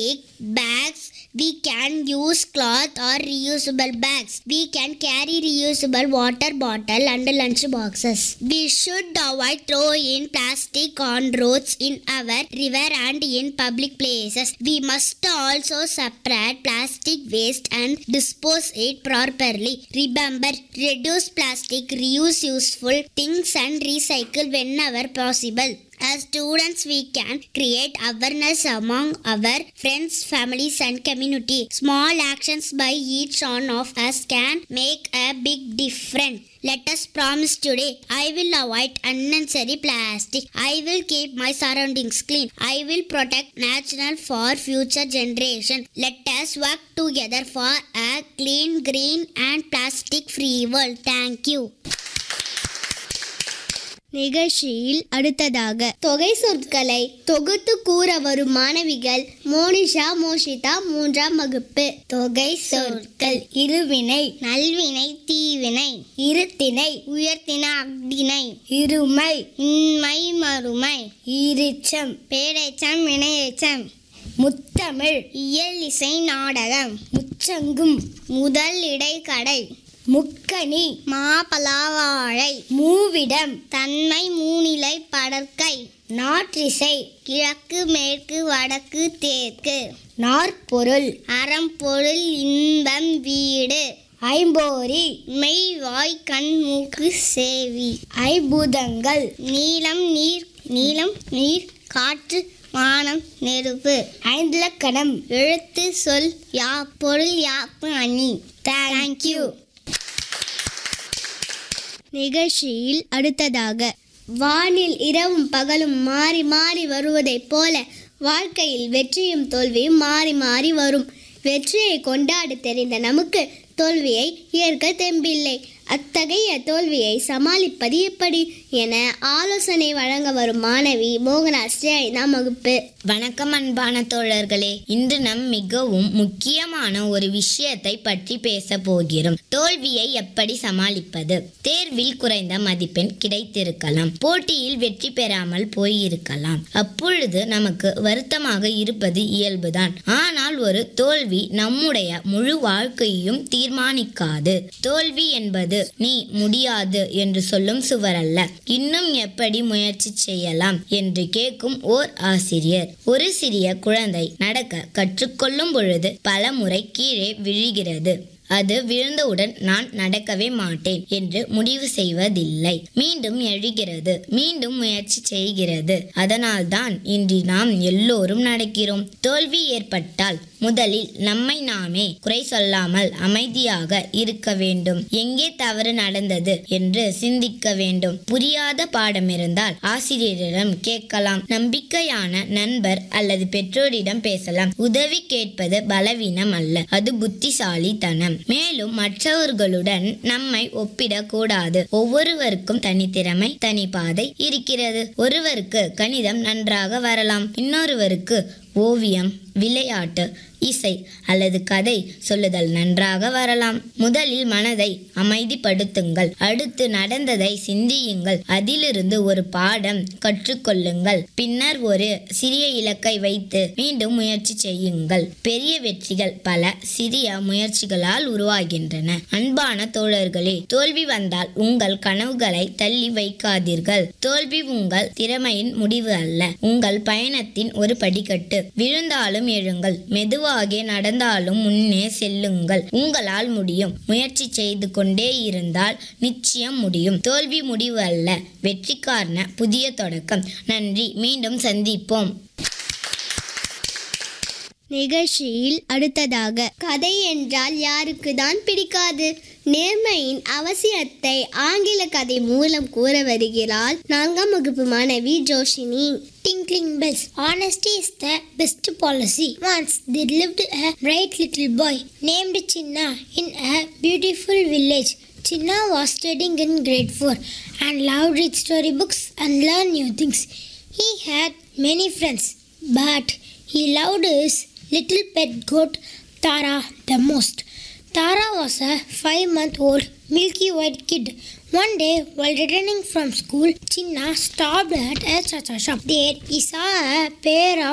plastic bags, we can use cloth or reusable bags. We can carry reusable water bottle and lunch boxes. We should avoid throwing plastic on roads in our river and in public places. We must also separate plastic waste and dispose it properly. Remember, reduce plastic, reuse useful things and recycle whenever possible. As students, we can create awareness among our friends, families, and community. Small actions by each one of us can make a big difference. Let us promise today I will avoid unnecessary plastic. I will keep my surroundings clean. I will protect nature for future generation. Let us work together for a clean, green, and plastic free world. Thank you. நிகழ்ச்சியில் அடுத்ததாக தொகை சொற்களை தொகுத்து கூற வரும் மாணவிகள் மோனிஷா மோஷிதா மூன்றாம் வகுப்பு தொகை சொற்கள் இருவினை நல்வினை தீவினை இருத்திணை உயர்த்தின அக்தினை இருமை இன்மை மறுமை ஈரிச்சம் பேரெச்சம் இணையச்சம் முத்தமிழ் இயல் இசை நாடகம் முச்சங்கும் முதல் இடைக்கடை முக்கணி மாபலாவாழை மூவிடம் தன்மை மூநிலை படற்கை நாற்றிசை கிழக்கு மேற்கு வடக்கு தெற்கு நாற்பொருள் அறம்பொருள் இன்பம் வீடு ஐம்போரி மெய் வாய் கண் மூக்கு சேவி ஐபூதங்கள் நீலம் நீர் நீலம் நீர் காற்று வானம் நெருப்பு ஐந்திலக்கணம் எழுத்து சொல் யா பொருள் யாப்பு அணி தேங்க்யூ நிகழ்ச்சியில் அடுத்ததாக வானில் இரவும் பகலும் மாறி மாறி வருவதைப் போல வாழ்க்கையில் வெற்றியும் தோல்வியும் மாறி மாறி வரும் வெற்றியை கொண்டாட தெரிந்த நமக்கு தோல்வியை ஏற்க தெம்பில்லை அத்தகைய தோல்வியை சமாளிப்பது எப்படி என ஆலோசனை வழங்க வரும் மாணவி மோகனாஸ்ரீ ஐந்தாம் வகுப்பு வணக்கம் அன்பான தோழர்களே இன்று நம் மிகவும் முக்கியமான ஒரு விஷயத்தை பற்றி பேச போகிறோம் தோல்வியை எப்படி சமாளிப்பது தேர்வில் குறைந்த மதிப்பெண் கிடைத்திருக்கலாம் போட்டியில் வெற்றி பெறாமல் போயிருக்கலாம் அப்பொழுது நமக்கு வருத்தமாக இருப்பது இயல்புதான் ஆனால் ஒரு தோல்வி நம்முடைய முழு வாழ்க்கையையும் தீர்மானிக்காது தோல்வி என்பது நீ முடியாது என்று சொல்லும் சுவரல்ல இன்னும் எப்படி முயற்சி செய்யலாம் என்று கேட்கும் ஓர் ஆசிரியர் ஒரு சிறிய குழந்தை நடக்க கற்றுக்கொள்ளும் பொழுது பல முறை கீழே விழுகிறது அது விழுந்தவுடன் நான் நடக்கவே மாட்டேன் என்று முடிவு செய்வதில்லை மீண்டும் எழுகிறது மீண்டும் முயற்சி செய்கிறது அதனால்தான் இன்று நாம் எல்லோரும் நடக்கிறோம் தோல்வி ஏற்பட்டால் முதலில் நம்மை நாமே குறை சொல்லாமல் அமைதியாக இருக்க வேண்டும் எங்கே தவறு நடந்தது என்று சிந்திக்க வேண்டும் புரியாத பாடம் இருந்தால் ஆசிரியரிடம் கேட்கலாம் நம்பிக்கையான நண்பர் அல்லது பெற்றோரிடம் பேசலாம் உதவி கேட்பது பலவீனம் அல்ல அது புத்திசாலித்தனம் மேலும் மற்றவர்களுடன் நம்மை ஒப்பிடக்கூடாது ஒவ்வொருவருக்கும் தனித்திறமை தனி பாதை இருக்கிறது ஒருவருக்கு கணிதம் நன்றாக வரலாம் இன்னொருவருக்கு ஓவியம் விளையாட்டு இசை அல்லது கதை சொல்லுதல் நன்றாக வரலாம் முதலில் மனதை அமைதிப்படுத்துங்கள் அடுத்து நடந்ததை சிந்தியுங்கள் அதிலிருந்து ஒரு பாடம் கற்றுக்கொள்ளுங்கள் பின்னர் ஒரு சிறிய இலக்கை வைத்து மீண்டும் முயற்சி செய்யுங்கள் பெரிய வெற்றிகள் பல சிறிய முயற்சிகளால் உருவாகின்றன அன்பான தோழர்களே தோல்வி வந்தால் உங்கள் கனவுகளை தள்ளி வைக்காதீர்கள் தோல்வி உங்கள் திறமையின் முடிவு அல்ல உங்கள் பயணத்தின் ஒரு படிக்கட்டு விழுந்தாலும் எழுங்கள் மெதுவாக நடந்தாலும் முன்னே செல்லுங்கள் உங்களால் முடியும் முயற்சி செய்து கொண்டே இருந்தால் நிச்சயம் முடியும் தோல்வி முடிவு அல்ல வெற்றிக்கான புதிய தொடக்கம் நன்றி மீண்டும் சந்திப்போம் நிகழ்ச்சியில் அடுத்ததாக கதை என்றால் யாருக்கு தான் பிடிக்காது நேர்மையின் அவசியத்தை ஆங்கில கதை மூலம் கூற வருகிறாள் நான்காம் வகுப்பு மாணவி ஜோஷினி Tinkling bells. Honesty is the best policy. Once there lived a bright little boy named Chinna in a beautiful village. Chinna was studying in grade 4 and loved read storybooks and learn new things. He had many friends, but he loved his little pet goat Tara the most. Tara was a five month old milky white kid. One day, while returning from school, Chinna stopped at a chacha shop. There, he saw a pair of